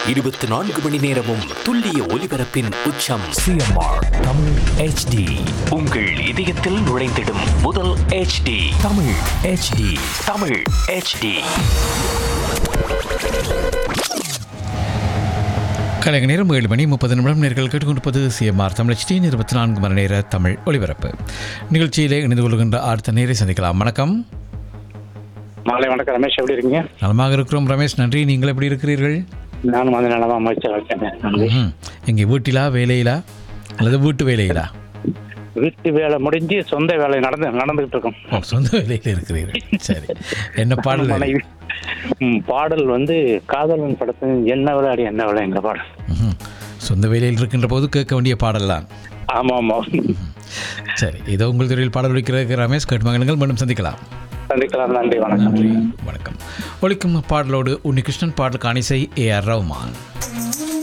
இருபத்தி நான்கு மணி நேரமும் துல்லிய ஒலிபரப்பின் உச்சம் சிஎம்ஆர் தமிழ் ஹெச்டி உங்கள் இதயத்தில் நுழைந்திடும் முதல் HD Tamil HD Tamil HD கலைஞ நேரம் ஏழு மணி முப்பது நிமிடம் நேர்கள் கேட்டுக்கொண்டிருப்பது சிஎம்ஆர் தமிழச்சி இருபத்தி நான்கு மணி நேர தமிழ் ஒலிபரப்பு நிகழ்ச்சியிலே இணைந்து கொள்கின்ற அடுத்த நேரை சந்திக்கலாம் வணக்கம் மாலை வணக்கம் ரமேஷ் எப்படி இருக்கீங்க நலமாக இருக்கிறோம் ரமேஷ் நன்றி நீங்கள் எப்படி இருக்கிறீர்கள் நானும் வந்து நல்லா அமைச்சர் இருக்கேன் நன்றி ம் எங்கே வீட்டிலா வேலையிலா அல்லது வீட்டு வேலையிலா வீட்டு வேலை முடிஞ்சு சொந்த வேலை நடந்து நடந்துகிட்டு இருக்கோம் ஓ சொந்த வேலையில் இருக்கிறீர்கள் சரி என்ன பாடல் மனைவி ம், பாடல் வந்து காதலன் படத்தின் என்ன விளையாடி என்ன விளையாடி என்ற பாடல் ம்ஹும். சொந்த வேலையில் இருக்கின்ற போது கேட்க வேண்டிய பாடல் தான் ஆமா ஆமா சரி இதோ உங்கள் துறையில் பாடல் ஒழிக்கிறது ரமேஷ் கேட்டு மகன்கள் மீண்டும் சந்திக்கலாம் சந்திக்கலாம் நன்றி வணக்கம் நன்றி வணக்கம் ஒழிக்கும் பாடலோடு உன்னிகிருஷ்ணன் பாடல் காணிசை ஏ ஆர் ரஹ்மான்